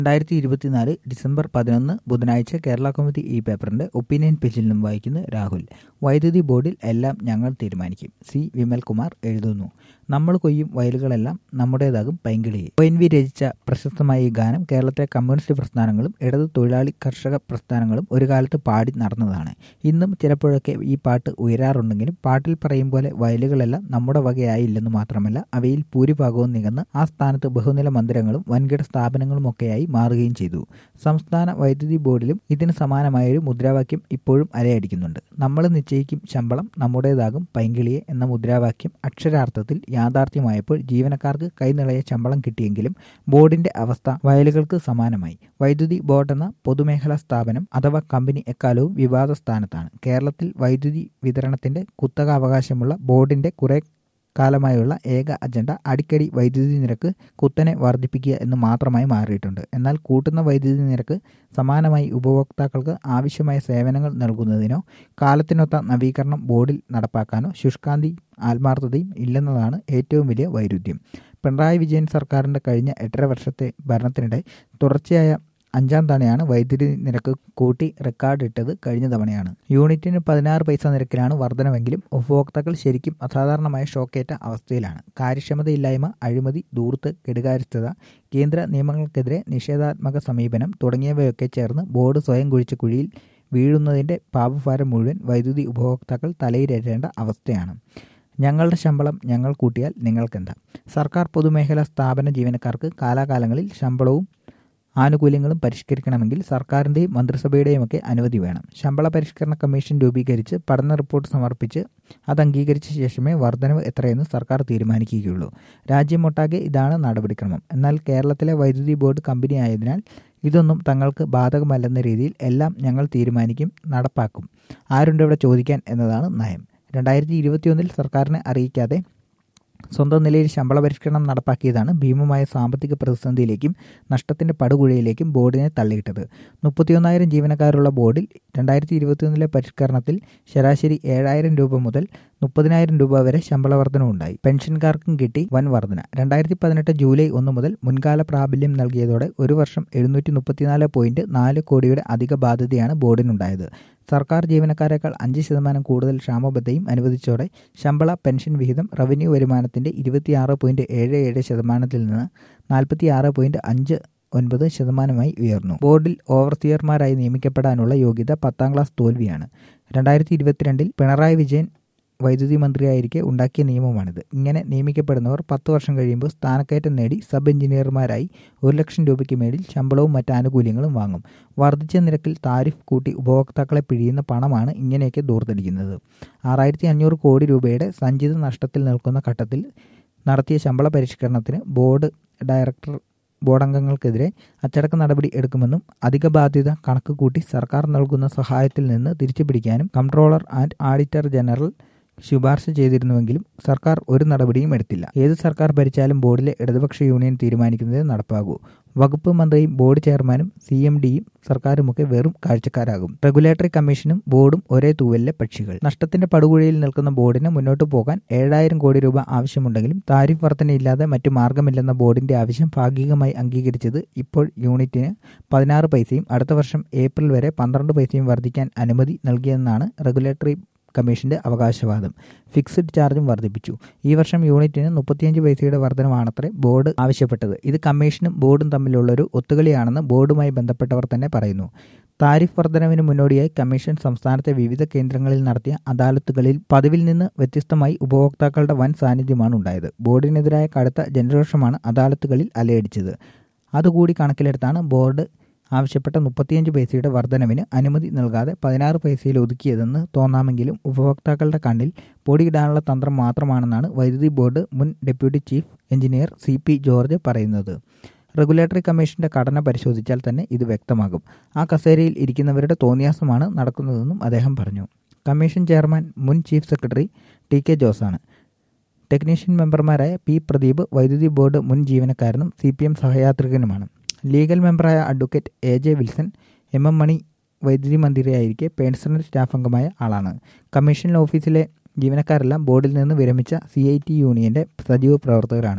രണ്ടായിരത്തി ഇരുപത്തിനാല് ഡിസംബർ പതിനൊന്ന് ബുധനാഴ്ച കേരള കൗമുദി ഈ പേപ്പറിന്റെ ഒപ്പീനിയൻ പേജിൽ നിന്നും വായിക്കുന്ന രാഹുൽ വൈദ്യുതി ബോർഡിൽ എല്ലാം ഞങ്ങൾ തീരുമാനിക്കും സി വിമൽകുമാർ എഴുതുന്നു നമ്മൾ കൊയ്യും വയലുകളെല്ലാം നമ്മുടേതാകും പൈങ്കിളിയെ ഒ എൻ വി രചിച്ച പ്രശസ്തമായ ഈ ഗാനം കേരളത്തിലെ കമ്മ്യൂണിസ്റ്റ് പ്രസ്ഥാനങ്ങളും ഇടതു തൊഴിലാളി കർഷക പ്രസ്ഥാനങ്ങളും ഒരു കാലത്ത് പാടി നടന്നതാണ് ഇന്നും ചിലപ്പോഴൊക്കെ ഈ പാട്ട് ഉയരാറുണ്ടെങ്കിലും പാട്ടിൽ പറയും പോലെ വയലുകളെല്ലാം നമ്മുടെ വകയായില്ലെന്ന് മാത്രമല്ല അവയിൽ ഭൂരിഭാഗവും നികന്ന് ആ സ്ഥാനത്ത് ബഹുനില മന്ദിരങ്ങളും വൻകിട സ്ഥാപനങ്ങളും ഒക്കെയായി മാറുകയും ചെയ്തു സംസ്ഥാന വൈദ്യുതി ബോർഡിലും ഇതിന് സമാനമായൊരു മുദ്രാവാക്യം ഇപ്പോഴും അലയടിക്കുന്നുണ്ട് നമ്മൾ നിശ്ചയിക്കും ശമ്പളം നമ്മുടേതാകും പൈങ്കിളിയെ എന്ന മുദ്രാവാക്യം അക്ഷരാർത്ഥത്തിൽ യാഥാർത്ഥ്യമായപ്പോൾ ജീവനക്കാർക്ക് കൈനിളയ ശമ്പളം കിട്ടിയെങ്കിലും ബോർഡിന്റെ അവസ്ഥ വയലുകൾക്ക് സമാനമായി വൈദ്യുതി ബോർഡ് എന്ന പൊതുമേഖലാ സ്ഥാപനം അഥവാ കമ്പനി എക്കാലവും വിവാദ സ്ഥാനത്താണ് കേരളത്തിൽ വൈദ്യുതി വിതരണത്തിന്റെ കുത്തകാവകാശമുള്ള ബോർഡിന്റെ കുറെ കാലമായുള്ള ഏക അജണ്ട അടിക്കടി വൈദ്യുതി നിരക്ക് കുത്തനെ വർദ്ധിപ്പിക്കുക എന്ന് മാത്രമായി മാറിയിട്ടുണ്ട് എന്നാൽ കൂട്ടുന്ന വൈദ്യുതി നിരക്ക് സമാനമായി ഉപഭോക്താക്കൾക്ക് ആവശ്യമായ സേവനങ്ങൾ നൽകുന്നതിനോ കാലത്തിനൊത്ത നവീകരണം ബോർഡിൽ നടപ്പാക്കാനോ ശുഷ്കാന്തി ആത്മാർത്ഥതയും ഇല്ലെന്നതാണ് ഏറ്റവും വലിയ വൈരുദ്ധ്യം പിണറായി വിജയൻ സർക്കാരിൻ്റെ കഴിഞ്ഞ എട്ടര വർഷത്തെ ഭരണത്തിനിടെ തുടർച്ചയായ അഞ്ചാം തവണയാണ് വൈദ്യുതി നിരക്ക് കൂട്ടി റെക്കോർഡിട്ടത് കഴിഞ്ഞ തവണയാണ് യൂണിറ്റിന് പതിനാറ് പൈസ നിരക്കിലാണ് വർധനമെങ്കിലും ഉപഭോക്താക്കൾ ശരിക്കും അസാധാരണമായ ഷോക്കേറ്റ അവസ്ഥയിലാണ് കാര്യക്ഷമതയില്ലായ്മ അഴിമതി ദൂർത്ത് കെടുകാര്യസ്ഥത കേന്ദ്ര നിയമങ്ങൾക്കെതിരെ നിഷേധാത്മക സമീപനം തുടങ്ങിയവയൊക്കെ ചേർന്ന് ബോർഡ് സ്വയം കുഴിച്ച കുഴിയിൽ വീഴുന്നതിൻ്റെ പാപഭാരം മുഴുവൻ വൈദ്യുതി ഉപഭോക്താക്കൾ തലയിലേറ്റേണ്ട അവസ്ഥയാണ് ഞങ്ങളുടെ ശമ്പളം ഞങ്ങൾ കൂട്ടിയാൽ നിങ്ങൾക്കെന്താ സർക്കാർ പൊതുമേഖലാ സ്ഥാപന ജീവനക്കാർക്ക് കാലാകാലങ്ങളിൽ ശമ്പളവും ആനുകൂല്യങ്ങളും പരിഷ്കരിക്കണമെങ്കിൽ സർക്കാരിൻ്റെയും മന്ത്രിസഭയുടെയും ഒക്കെ അനുമതി വേണം ശമ്പള പരിഷ്കരണ കമ്മീഷൻ രൂപീകരിച്ച് പഠന റിപ്പോർട്ട് സമർപ്പിച്ച് അത് അംഗീകരിച്ച ശേഷമേ വർധനവ് എത്രയെന്ന് സർക്കാർ തീരുമാനിക്കുകയുള്ളൂ രാജ്യമൊട്ടാകെ ഇതാണ് നടപടിക്രമം എന്നാൽ കേരളത്തിലെ വൈദ്യുതി ബോർഡ് കമ്പനി ആയതിനാൽ ഇതൊന്നും തങ്ങൾക്ക് ബാധകമല്ലെന്ന രീതിയിൽ എല്ലാം ഞങ്ങൾ തീരുമാനിക്കും നടപ്പാക്കും ആരുണ്ട് ഇവിടെ ചോദിക്കാൻ എന്നതാണ് നയം രണ്ടായിരത്തി ഇരുപത്തിയൊന്നിൽ സർക്കാരിനെ അറിയിക്കാതെ സ്വന്തം നിലയിൽ ശമ്പള പരിഷ്കരണം നടപ്പാക്കിയതാണ് ഭീമമായ സാമ്പത്തിക പ്രതിസന്ധിയിലേക്കും നഷ്ടത്തിന്റെ പടുകുഴയിലേക്കും ബോർഡിനെ തള്ളിയിട്ടത് മുപ്പത്തിയൊന്നായിരം ജീവനക്കാരുള്ള ബോർഡിൽ രണ്ടായിരത്തി ഇരുപത്തിയൊന്നിലെ പരിഷ്കരണത്തിൽ ശരാശരി ഏഴായിരം രൂപ മുതൽ മുപ്പതിനായിരം രൂപ വരെ ശമ്പള വർധനവുണ്ടായി പെൻഷൻകാർക്കും കിട്ടി വൻ വർധന രണ്ടായിരത്തി പതിനെട്ട് ജൂലൈ ഒന്ന് മുതൽ മുൻകാല പ്രാബല്യം നൽകിയതോടെ ഒരു വർഷം എഴുന്നൂറ്റി മുപ്പത്തിനാല് പോയിന്റ് നാല് കോടിയുടെ അധിക ബാധ്യതയാണ് ബോർഡിനുണ്ടായത് സർക്കാർ ജീവനക്കാരേക്കാൾ അഞ്ച് ശതമാനം കൂടുതൽ ക്ഷാമബദ്ധയും അനുവദിച്ചോടെ ശമ്പള പെൻഷൻ വിഹിതം റവന്യൂ വരുമാനത്തിന്റെ ഇരുപത്തിയാറ് പോയിന്റ് ഏഴ് ഏഴ് ശതമാനത്തിൽ നിന്ന് നാൽപ്പത്തി ആറ് പോയിന്റ് അഞ്ച് ഒൻപത് ശതമാനമായി ഉയർന്നു ബോർഡിൽ ഓവർസിയർമാരായി നിയമിക്കപ്പെടാനുള്ള യോഗ്യത പത്താം ക്ലാസ് തോൽവിയാണ് രണ്ടായിരത്തി ഇരുപത്തിരണ്ടിൽ പിണറായി വിജയൻ വൈദ്യുതി മന്ത്രിയായിരിക്കെ ഉണ്ടാക്കിയ നിയമമാണിത് ഇങ്ങനെ നിയമിക്കപ്പെടുന്നവർ പത്ത് വർഷം കഴിയുമ്പോൾ സ്ഥാനക്കയറ്റം നേടി സബ് എഞ്ചിനീയർമാരായി ഒരു ലക്ഷം രൂപയ്ക്ക് മേളിൽ ശമ്പളവും മറ്റ് ആനുകൂല്യങ്ങളും വാങ്ങും വർദ്ധിച്ച നിരക്കിൽ താരിഫ് കൂട്ടി ഉപഭോക്താക്കളെ പിഴിയുന്ന പണമാണ് ഇങ്ങനെയൊക്കെ ദൂർത്തടിക്കുന്നത് ആറായിരത്തി അഞ്ഞൂറ് കോടി രൂപയുടെ സഞ്ചിത നഷ്ടത്തിൽ നിൽക്കുന്ന ഘട്ടത്തിൽ നടത്തിയ ശമ്പള പരിഷ്കരണത്തിന് ബോർഡ് ഡയറക്ടർ ബോർഡംഗങ്ങൾക്കെതിരെ അച്ചടക്ക നടപടി എടുക്കുമെന്നും അധിക ബാധ്യത കണക്ക് കൂട്ടി സർക്കാർ നൽകുന്ന സഹായത്തിൽ നിന്ന് തിരിച്ചുപിടിക്കാനും കംട്രോളർ ആൻഡ് ഓഡിറ്റർ ജനറൽ ശുപാർശ ചെയ്തിരുന്നുവെങ്കിലും സർക്കാർ ഒരു നടപടിയും എടുത്തില്ല ഏത് സർക്കാർ ഭരിച്ചാലും ബോർഡിലെ ഇടതുപക്ഷ യൂണിയൻ തീരുമാനിക്കുന്നത് നടപ്പാകൂ വകുപ്പ് മന്ത്രിയും ബോർഡ് ചെയർമാനും സി എം ഡിയും സർക്കാരുമൊക്കെ വെറും കാഴ്ചക്കാരാകും റെഗുലേറ്ററി കമ്മീഷനും ബോർഡും ഒരേ തൂവലിലെ പക്ഷികൾ നഷ്ടത്തിന്റെ പടുകുഴിയിൽ നിൽക്കുന്ന ബോർഡിന് മുന്നോട്ട് പോകാൻ ഏഴായിരം കോടി രൂപ ആവശ്യമുണ്ടെങ്കിലും താരിഫ് വർധനയില്ലാതെ മറ്റു മാർഗമില്ലെന്ന ബോർഡിന്റെ ആവശ്യം ഭാഗികമായി അംഗീകരിച്ചത് ഇപ്പോൾ യൂണിറ്റിന് പതിനാറ് പൈസയും അടുത്ത വർഷം ഏപ്രിൽ വരെ പന്ത്രണ്ട് പൈസയും വർദ്ധിക്കാൻ അനുമതി നൽകിയെന്നാണ് റെഗുലേറ്ററി കമ്മീഷന്റെ അവകാശവാദം ഫിക്സഡ് ചാർജും വർദ്ധിപ്പിച്ചു ഈ വർഷം യൂണിറ്റിന് മുപ്പത്തിയഞ്ച് പൈസയുടെ വർധനമാണത്രേ ബോർഡ് ആവശ്യപ്പെട്ടത് ഇത് കമ്മീഷനും ബോർഡും തമ്മിലുള്ളൊരു ഒത്തുകളിയാണെന്ന് ബോർഡുമായി ബന്ധപ്പെട്ടവർ തന്നെ പറയുന്നു താരിഫ് വർധനവിന് മുന്നോടിയായി കമ്മീഷൻ സംസ്ഥാനത്തെ വിവിധ കേന്ദ്രങ്ങളിൽ നടത്തിയ അദാലത്തുകളിൽ പതിവിൽ നിന്ന് വ്യത്യസ്തമായി ഉപഭോക്താക്കളുടെ വൻ സാന്നിധ്യമാണ് ഉണ്ടായത് ബോർഡിനെതിരായ കടുത്ത ജനരോഷമാണ് അദാലത്തുകളിൽ അലയടിച്ചത് അതുകൂടി കണക്കിലെടുത്താണ് ബോർഡ് ആവശ്യപ്പെട്ട മുപ്പത്തിയഞ്ച് പൈസയുടെ വർധനവിന് അനുമതി നൽകാതെ പതിനാറ് പൈസയിൽ ഒതുക്കിയതെന്ന് തോന്നാമെങ്കിലും ഉപഭോക്താക്കളുടെ കണ്ണിൽ പൊടിയിടാനുള്ള തന്ത്രം മാത്രമാണെന്നാണ് വൈദ്യുതി ബോർഡ് മുൻ deputy chief engineer C P George പറയുന്നത് റെഗുലേറ്ററി കമ്മീഷന്റെ ഘടന പരിശോധിച്ചാൽ തന്നെ ഇത് വ്യക്തമാകും ആ കസേരയിൽ ഇരിക്കുന്നവരുടെ തോന്നിയാസമാണ് നടക്കുന്നതെന്നും അദ്ദേഹം പറഞ്ഞു കമ്മീഷൻ ചെയർമാൻ മുൻ ചീഫ് സെക്രട്ടറി ടി കെ ജോസാണ് ടെക്നീഷ്യൻ മെമ്പർമാരായ പി പ്രദീപ് വൈദ്യുതി ബോർഡ് മുൻ ജീവനക്കാരനും സി പി എം സഹയാത്രികനുമാണ് ലീഗൽ മെമ്പറായ advocate A J Wilson M M Mani വൈദ്യുതി മന്ത്രിയായിരിക്കെ പേഴ്സണൽ സ്റ്റാഫ് അംഗമായ ആളാണ് കമ്മീഷൻ ഓഫീസിലെ ജീവനക്കാരെല്ലാം ബോർഡിൽ നിന്ന് വിരമിച്ച സി ഐ ടി യൂണിയന്റെ സജീവ പ്രവർത്തകരാണ്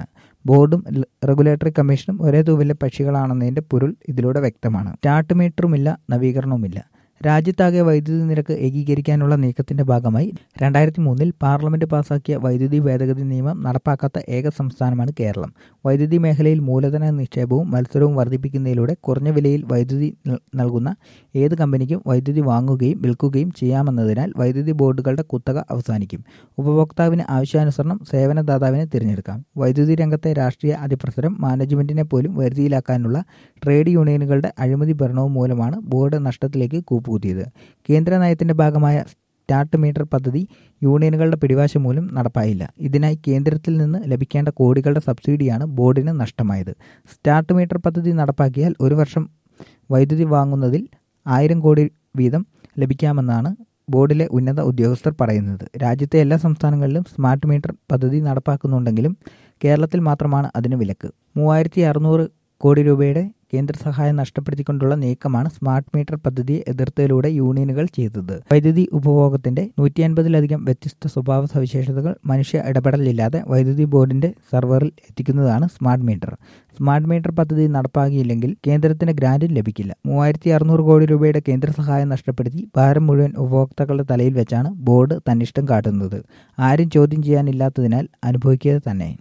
ബോർഡും റെഗുലേറ്ററി കമ്മീഷനും ഒരേ തൂവിലെ പക്ഷികളാണെന്നതിന്റെ പൊരുൾ ഇതിലൂടെ വ്യക്തമാണ് സ്റ്റാർട്ട് മീറ്ററുമില്ല നവീകരണവുമില്ല രാജ്യത്താകെ വൈദ്യുതി നിരക്ക് ഏകീകരിക്കാനുള്ള നീക്കത്തിന്റെ ഭാഗമായി രണ്ടായിരത്തി മൂന്നിൽ പാർലമെന്റ് പാസാക്കിയ വൈദ്യുതി ഭേദഗതി നിയമം നടപ്പാക്കാത്ത ഏക സംസ്ഥാനമാണ് കേരളം വൈദ്യുതി മേഖലയിൽ മൂലധന നിക്ഷേപവും മത്സരവും വർദ്ധിപ്പിക്കുന്നതിലൂടെ കുറഞ്ഞ വിലയിൽ വൈദ്യുതി നൽകുന്ന ഏത് കമ്പനിക്കും വൈദ്യുതി വാങ്ങുകയും വിൽക്കുകയും ചെയ്യാമെന്നതിനാൽ വൈദ്യുതി ബോർഡുകളുടെ കുത്തക അവസാനിക്കും ഉപഭോക്താവിന് ആവശ്യാനുസരണം സേവനദാതാവിനെ തിരഞ്ഞെടുക്കാം വൈദ്യുതി രംഗത്തെ രാഷ്ട്രീയ അതിപ്രസരം മാനേജ്മെന്റിനെ പോലും വരുതിയിലാക്കാനുള്ള ട്രേഡ് യൂണിയനുകളുടെ അഴിമതി ഭരണവും മൂലമാണ് ബോർഡ് നഷ്ടത്തിലേക്ക് കൂപ്പുകുത്തിയത് കേന്ദ്ര നയത്തിന്റെ ഭാഗമായ സ്റ്റാർട്ട് മീറ്റർ പദ്ധതി യൂണിയനുകളുടെ പിടിവാശം മൂലം നടപ്പായില്ല ഇതിനായി കേന്ദ്രത്തിൽ നിന്ന് ലഭിക്കേണ്ട കോടികളുടെ സബ്സിഡിയാണ് ബോർഡിന് നഷ്ടമായത് സ്റ്റാർട്ട് മീറ്റർ പദ്ധതി നടപ്പാക്കിയാൽ ഒരു വർഷം വൈദ്യുതി വാങ്ങുന്നതിൽ ആയിരം കോടി വീതം ലഭിക്കാമെന്നാണ് ബോർഡിലെ ഉന്നത ഉദ്യോഗസ്ഥർ പറയുന്നത് രാജ്യത്തെ എല്ലാ സംസ്ഥാനങ്ങളിലും സ്മാർട്ട് മീറ്റർ പദ്ധതി നടപ്പാക്കുന്നുണ്ടെങ്കിലും കേരളത്തിൽ മാത്രമാണ് അതിന് വിലക്ക് മൂവായിരത്തി അറുന്നൂറ് കോടി രൂപയുടെ കേന്ദ്ര സഹായം നഷ്ടപ്പെടുത്തിക്കൊണ്ടുള്ള നീക്കമാണ് സ്മാർട്ട് മീറ്റർ പദ്ധതിയെ എതിർത്തതിലൂടെ യൂണിയനുകൾ ചെയ്തത് വൈദ്യുതി ഉപഭോഗത്തിന്റെ നൂറ്റി അൻപതിലധികം വ്യത്യസ്ത സ്വഭാവ സവിശേഷതകൾ മനുഷ്യ ഇടപെടലില്ലാതെ വൈദ്യുതി ബോർഡിന്റെ സെർവറിൽ എത്തിക്കുന്നതാണ് സ്മാർട്ട് മീറ്റർ സ്മാർട്ട് മീറ്റർ പദ്ധതി നടപ്പാക്കിയില്ലെങ്കിൽ കേന്ദ്രത്തിന് ഗ്രാന്റും ലഭിക്കില്ല മൂവായിരത്തി അറുന്നൂറ് കോടി രൂപയുടെ കേന്ദ്ര സഹായം നഷ്ടപ്പെടുത്തി ഭാരം മുഴുവൻ ഉപഭോക്താക്കളുടെ തലയിൽ വെച്ചാണ് ബോർഡ് തന്നിഷ്ടം കാട്ടുന്നത് ആരും ചോദ്യം ചെയ്യാനില്ലാത്തതിനാൽ അനുഭവിക്കുക തന്നെ